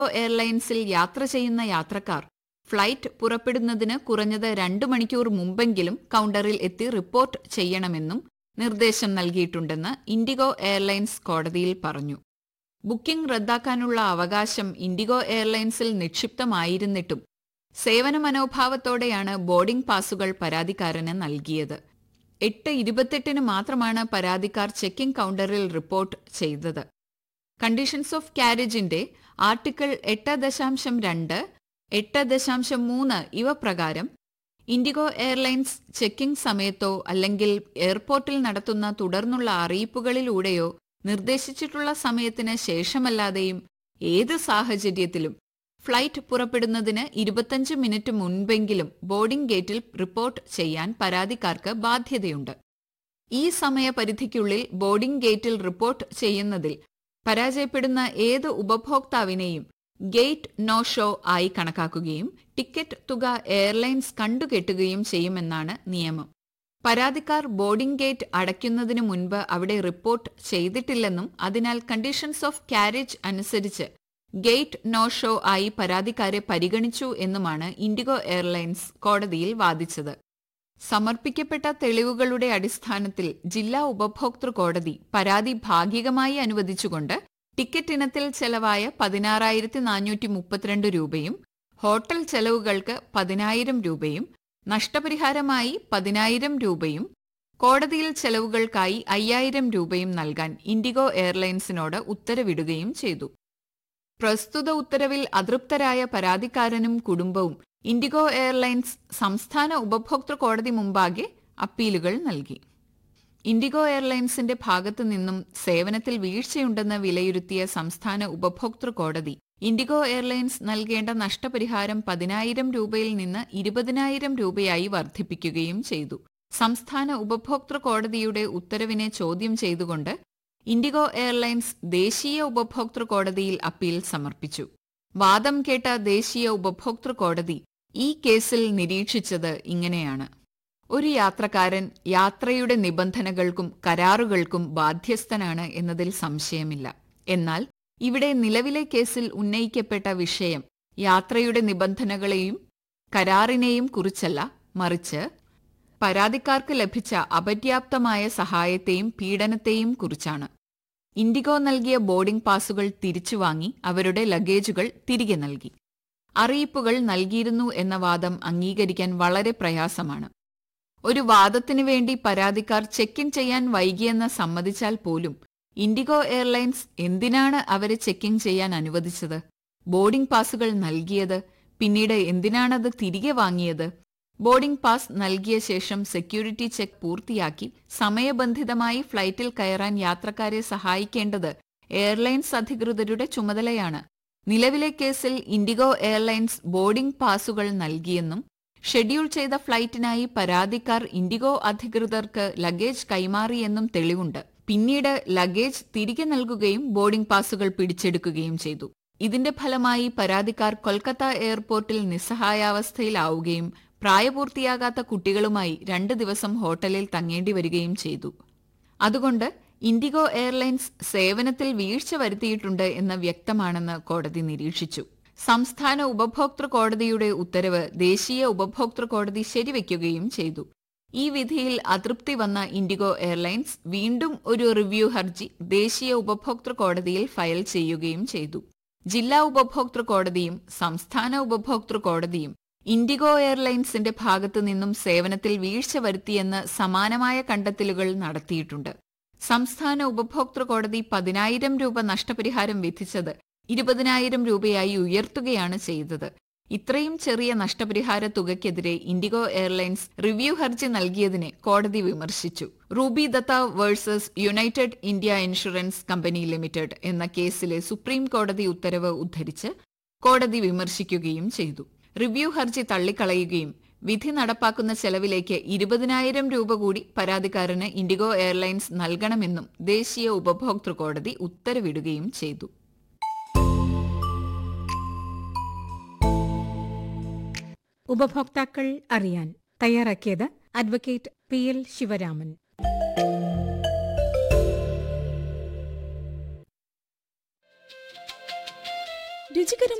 എയർലൈൻസിൽ യാത്ര ചെയ്യുന്ന യാത്രക്കാർ ഫ്ലൈറ്റ് പുറപ്പെടുന്നതിന് കുറഞ്ഞത് രണ്ടു മണിക്കൂർ മുമ്പെങ്കിലും കൗണ്ടറിൽ എത്തി റിപ്പോർട്ട് ചെയ്യണമെന്നും നിർദ്ദേശം നൽകിയിട്ടുണ്ടെന്ന് ഇൻഡിഗോ എയർലൈൻസ് കോടതിയിൽ പറഞ്ഞു ബുക്കിംഗ് റദ്ദാക്കാനുള്ള അവകാശം ഇൻഡിഗോ എയർലൈൻസിൽ നിക്ഷിപ്തമായിരുന്നിട്ടും സേവന മനോഭാവത്തോടെയാണ് ബോർഡിംഗ് പാസുകൾ പരാതിക്കാരന് നൽകിയത് എട്ട് ഇരുപത്തെട്ടിന് മാത്രമാണ് പരാതിക്കാർ ചെക്കിംഗ് കൗണ്ടറിൽ റിപ്പോർട്ട് ചെയ്തത് കണ്ടീഷൻസ് ഓഫ് ക്യാരേജിന്റെ ആർട്ടിക്കിൾ എട്ട് ദശാംശം രണ്ട് എട്ട് ദശാംശം മൂന്ന് ഇവ പ്രകാരം ഇൻഡിഗോ എയർലൈൻസ് ചെക്കിംഗ് സമയത്തോ അല്ലെങ്കിൽ എയർപോർട്ടിൽ നടത്തുന്ന തുടർന്നുള്ള അറിയിപ്പുകളിലൂടെയോ നിർദ്ദേശിച്ചിട്ടുള്ള സമയത്തിന് ശേഷമല്ലാതെയും ഏത് സാഹചര്യത്തിലും ഫ്ലൈറ്റ് പുറപ്പെടുന്നതിന് ഇരുപത്തഞ്ച് മിനിറ്റ് മുൻപെങ്കിലും ബോർഡിംഗ് ഗേറ്റിൽ റിപ്പോർട്ട് ചെയ്യാൻ പരാതിക്കാർക്ക് ബാധ്യതയുണ്ട് ഈ സമയപരിധിക്കുള്ളിൽ ബോർഡിംഗ് ഗേറ്റിൽ റിപ്പോർട്ട് ചെയ്യുന്നതിൽ പരാജയപ്പെടുന്ന ഏത് ഉപഭോക്താവിനെയും ഗേറ്റ് നോ ഷോ ആയി കണക്കാക്കുകയും ടിക്കറ്റ് തുക എയർലൈൻസ് കണ്ടുകെട്ടുകയും ചെയ്യുമെന്നാണ് നിയമം പരാതിക്കാർ ബോർഡിംഗ് ഗേറ്റ് അടയ്ക്കുന്നതിന് മുൻപ് അവിടെ റിപ്പോർട്ട് ചെയ്തിട്ടില്ലെന്നും അതിനാൽ കണ്ടീഷൻസ് ഓഫ് ക്യാരേജ് അനുസരിച്ച് ഗേറ്റ് നോ ഷോ ആയി പരാതിക്കാരെ പരിഗണിച്ചു എന്നുമാണ് ഇൻഡിഗോ എയർലൈൻസ് കോടതിയിൽ വാദിച്ചത് സമർപ്പിക്കപ്പെട്ട തെളിവുകളുടെ അടിസ്ഥാനത്തിൽ ജില്ലാ ഉപഭോക്തൃ കോടതി പരാതി ഭാഗികമായി അനുവദിച്ചുകൊണ്ട് ടിക്കറ്റ് ഇനത്തിൽ ചെലവായ പതിനാറായിരത്തി നാനൂറ്റി മുപ്പത്തിരണ്ട് രൂപയും ഹോട്ടൽ ചെലവുകൾക്ക് പതിനായിരം രൂപയും നഷ്ടപരിഹാരമായി പതിനായിരം രൂപയും കോടതിയിൽ ചെലവുകൾക്കായി അയ്യായിരം രൂപയും നൽകാൻ ഇൻഡിഗോ എയർലൈൻസിനോട് ഉത്തരവിടുകയും ചെയ്തു പ്രസ്തുത ഉത്തരവിൽ അതൃപ്തരായ പരാതിക്കാരനും കുടുംബവും ഇൻഡിഗോ എയർലൈൻസ് സംസ്ഥാന ഉപഭോക്തൃ കോടതി മുമ്പാകെ അപ്പീലുകൾ നൽകി ഇൻഡിഗോ എയർലൈൻസിന്റെ ഭാഗത്തു നിന്നും സേവനത്തിൽ വീഴ്ചയുണ്ടെന്ന് വിലയിരുത്തിയ സംസ്ഥാന ഉപഭോക്തൃ കോടതി ഇൻഡിഗോ എയർലൈൻസ് നൽകേണ്ട നഷ്ടപരിഹാരം പതിനായിരം രൂപയിൽ നിന്ന് ഇരുപതിനായിരം രൂപയായി വർദ്ധിപ്പിക്കുകയും ചെയ്തു സംസ്ഥാന ഉപഭോക്തൃ കോടതിയുടെ ഉത്തരവിനെ ചോദ്യം ചെയ്തുകൊണ്ട് ഇൻഡിഗോ എയർലൈൻസ് ദേശീയ ഉപഭോക്തൃ കോടതിയിൽ അപ്പീൽ സമർപ്പിച്ചു വാദം കേട്ട ദേശീയ ഉപഭോക്തൃ കോടതി ഈ കേസിൽ നിരീക്ഷിച്ചത് ഇങ്ങനെയാണ് ഒരു യാത്രക്കാരൻ യാത്രയുടെ നിബന്ധനകൾക്കും കരാറുകൾക്കും ബാധ്യസ്ഥനാണ് എന്നതിൽ സംശയമില്ല എന്നാൽ ഇവിടെ നിലവിലെ കേസിൽ ഉന്നയിക്കപ്പെട്ട വിഷയം യാത്രയുടെ നിബന്ധനകളെയും കരാറിനെയും കുറിച്ചല്ല മറിച്ച് പരാതിക്കാർക്ക് ലഭിച്ച അപര്യാപ്തമായ സഹായത്തെയും പീഡനത്തെയും കുറിച്ചാണ് ഇൻഡിഗോ നൽകിയ ബോർഡിംഗ് പാസുകൾ തിരിച്ചുവാങ്ങി അവരുടെ ലഗേജുകൾ തിരികെ നൽകി അറിയിപ്പുകൾ നൽകിയിരുന്നു എന്ന വാദം അംഗീകരിക്കാൻ വളരെ പ്രയാസമാണ് ഒരു വാദത്തിനു വേണ്ടി പരാതിക്കാർ ചെക്ക് ഇൻ ചെയ്യാൻ വൈകിയെന്ന് സമ്മതിച്ചാൽ പോലും ഇൻഡിഗോ എയർലൈൻസ് എന്തിനാണ് അവരെ ചെക്കിംഗ് ചെയ്യാൻ അനുവദിച്ചത് ബോർഡിംഗ് പാസുകൾ നൽകിയത് പിന്നീട് എന്തിനാണത് തിരികെ വാങ്ങിയത് ബോർഡിംഗ് പാസ് നൽകിയ ശേഷം സെക്യൂരിറ്റി ചെക്ക് പൂർത്തിയാക്കി സമയബന്ധിതമായി ഫ്ലൈറ്റിൽ കയറാൻ യാത്രക്കാരെ സഹായിക്കേണ്ടത് എയർലൈൻസ് അധികൃതരുടെ ചുമതലയാണ് നിലവിലെ കേസിൽ ഇൻഡിഗോ എയർലൈൻസ് ബോർഡിംഗ് പാസുകൾ നൽകിയെന്നും ഷെഡ്യൂൾ ചെയ്ത ഫ്ലൈറ്റിനായി പരാതിക്കാർ ഇൻഡിഗോ അധികൃതർക്ക് ലഗേജ് കൈമാറിയെന്നും തെളിവുണ്ട് പിന്നീട് ലഗേജ് തിരികെ നൽകുകയും ബോർഡിംഗ് പാസുകൾ പിടിച്ചെടുക്കുകയും ചെയ്തു ഇതിന്റെ ഫലമായി പരാതിക്കാർ കൊൽക്കത്ത എയർപോർട്ടിൽ നിസ്സഹായാവസ്ഥയിലാവുകയും പ്രായപൂർത്തിയാകാത്ത കുട്ടികളുമായി രണ്ട് ദിവസം ഹോട്ടലിൽ തങ്ങേണ്ടി വരികയും ചെയ്തു അതുകൊണ്ട് ഇൻഡിഗോ എയർലൈൻസ് സേവനത്തിൽ വീഴ്ച വരുത്തിയിട്ടുണ്ട് എന്ന് വ്യക്തമാണെന്ന് കോടതി നിരീക്ഷിച്ചു സംസ്ഥാന ഉപഭോക്തൃ കോടതിയുടെ ഉത്തരവ് ദേശീയ ഉപഭോക്തൃ കോടതി ശരിവയ്ക്കുകയും ചെയ്തു ഈ വിധിയിൽ അതൃപ്തി വന്ന ഇൻഡിഗോ എയർലൈൻസ് വീണ്ടും ഒരു റിവ്യൂ ഹർജി ദേശീയ ഉപഭോക്തൃ കോടതിയിൽ ഫയൽ ചെയ്യുകയും ചെയ്തു ജില്ലാ ഉപഭോക്തൃ കോടതിയും സംസ്ഥാന ഉപഭോക്തൃ കോടതിയും ഇൻഡിഗോ എയർലൈൻസിന്റെ ഭാഗത്തു നിന്നും സേവനത്തിൽ വീഴ്ച വരുത്തിയെന്ന് സമാനമായ കണ്ടെത്തലുകൾ നടത്തിയിട്ടുണ്ട് സംസ്ഥാന ഉപഭോക്തൃ കോടതി പതിനായിരം രൂപ നഷ്ടപരിഹാരം വിധിച്ചത് ഇരുപതിനായിരം രൂപയായി ഉയർത്തുകയാണ് ചെയ്തത് ഇത്രയും ചെറിയ നഷ്ടപരിഹാര തുകയ്ക്കെതിരെ ഇൻഡിഗോ എയർലൈൻസ് റിവ്യൂ ഹർജി നൽകിയതിനെ കോടതി വിമർശിച്ചു Ruby Dutta versus United India Insurance Company Limited എന്ന കേസിലെ സുപ്രീം കോടതി ഉത്തരവ് ഉദ്ധരിച്ച് കോടതി വിമർശിക്കുകയും ചെയ്തു റിവ്യൂ ഹർജി തള്ളിക്കളയുകയും വിധി നടപ്പാക്കുന്ന ചെലവിലേക്ക് ഇരുപതിനായിരം രൂപ കൂടി പരാതിക്കാരന് ഇൻഡിഗോ എയർലൈൻസ് നൽകണമെന്നും ദേശീയ ഉപഭോക്തൃ കോടതി ഉത്തരവിടുകയും ചെയ്തു ഉപഭോക്താക്കൾ അറിയാൻ തയ്യാറാക്കിയത് advocate P L Sivaraman Do രുചികരമായ